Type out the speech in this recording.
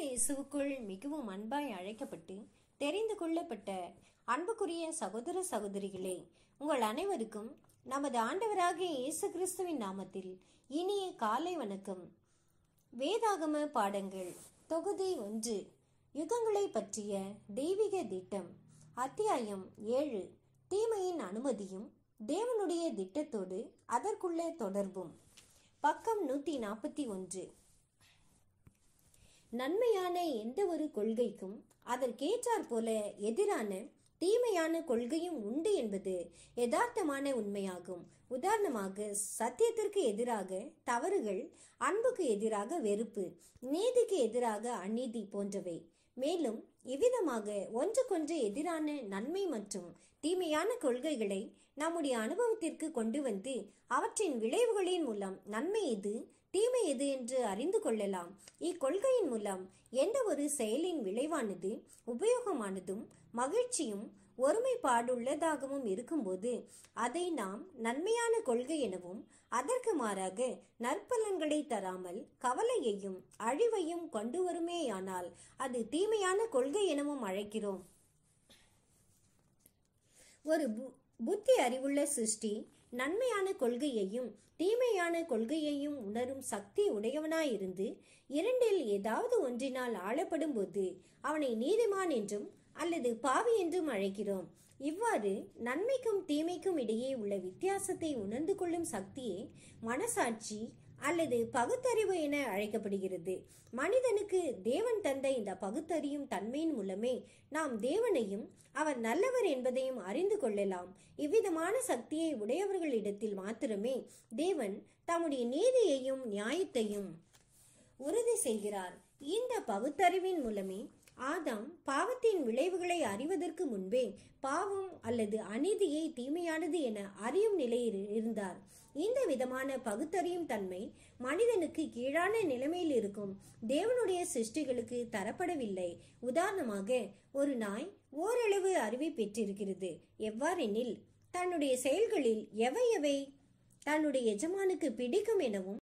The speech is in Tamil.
இயேசுவுக்குள் மிகவும் அன்பாய் அழைக்கப்பட்டு தெரிந்து கொள்ளப்பட்ட அன்புக்குரிய சகோதர சகோதரிகளே உங்கள் அனைவருக்கும் நமது ஆண்டவராகிய இயேசு கிறிஸ்துவின் நாமத்தில் இனிய காலை வணக்கம் வேதாகம பாடங்கள் தொகுதி ஒன்று யுகங்களை பற்றிய தெய்வீக திட்டம் அத்தியாயம் ஏழு தீமையின் அனுமதியும் தேவனுடைய திட்டத்தோடு அதற்குள்ள தொடர்பும் பக்கம் நூத்தி நாற்பத்தி ஒன்று நன்மையான எந்த ஒரு கொள்கைக்கும் அதற்கேற்றாற் போல எதிரான தீமையான கொள்கையும் உண்டு என்பது யதார்த்தமான உண்மையாகும் உதாரணமாக சத்தியத்திற்கு எதிராக தவறுகள் அன்புக்கு எதிராக வெறுப்பு நீதிக்கு எதிராக அநீதி போன்றவை மேலும் இவ்விதமாக ஒன்றுக்கொன்று எதிரான நன்மை மற்றும் தீமையான கொள்கைகளை நம்முடைய அனுபவத்திற்கு கொண்டு வந்து அவற்றின் விளைவுகளின் மூலம் நன்மை எது தீமை எது என்று அறிந்து கொள்ளலாம் இக்கொள்கையின் மூலம் எந்த ஒரு செயலின் விளைவானது உபயோகமானதும் மகிழ்ச்சியும் ஒருமைப்பாடுள்ளதாகவும் இருக்கும்போது அதை நாம் நன்மையான கொள்கை எனவும் அதற்கு மாறாக நற்பலன்களை தராமல் கவலையையும் அழிவையும் கொண்டு வருமேயானால் அது தீமையான கொள்கை எனவும் அழைக்கிறோம் ஒரு பு- புத்தி அறிவுள்ள சிருஷ்டி நன்மையான கொள்கையையும் தீமையான கொள்கையையும் உணரும் சக்தி உடையவனாயிருந்து இரண்டில் ஏதாவது ஒன்றினால் ஆளப்படும் போது அவனை நீதிமான் என்றும் அல்லது பாவி என்றும் அழைக்கிறோம் இவ்வாறு நன்மைக்கும் தீமைக்கும் இடையே உள்ள வித்தியாசத்தை உணர்ந்து கொள்ளும் சக்தியே மனசாட்சி அல்லது பகுத்தறிவு என அழைக்கப்படுகிறது மனிதனுக்கு தேவன் தந்த இந்த பகுத்தறியும் தன்மையின் மூலமே நாம் தேவனையும் அவர் நல்லவர் என்பதையும் அறிந்து கொள்ளலாம் இவ்விதமான சக்தியை உடையவர்களிடத்தில் மாத்திரமே தேவன் தம்முடைய நீதியையும் நியாயத்தையும் உறுதி செய்கிறார் இந்த பகுத்தறிவின் மூலமே ஆதாம் பாவத்தின் விளைவுகளை அறிவதற்கு முன்பே பாவம் அல்லது அநீதியை தீமையானது என அறியும் நிலையில் இருந்தார் இந்த விதமான பகுத்தறியும் தன்மை மனிதனுக்கு கீழான நிலைமையில் இருக்கும் தேவனுடைய சிருஷ்டிகளுக்கு தரப்படவில்லை உதாரணமாக ஒரு நாய் ஓரளவு அறிவை பெற்றிருக்கிறது எவ்வாறெனில் தன்னுடைய செயல்களில் எவை எவை தன்னுடைய எஜமானுக்கு பிடிக்கும் எனவும்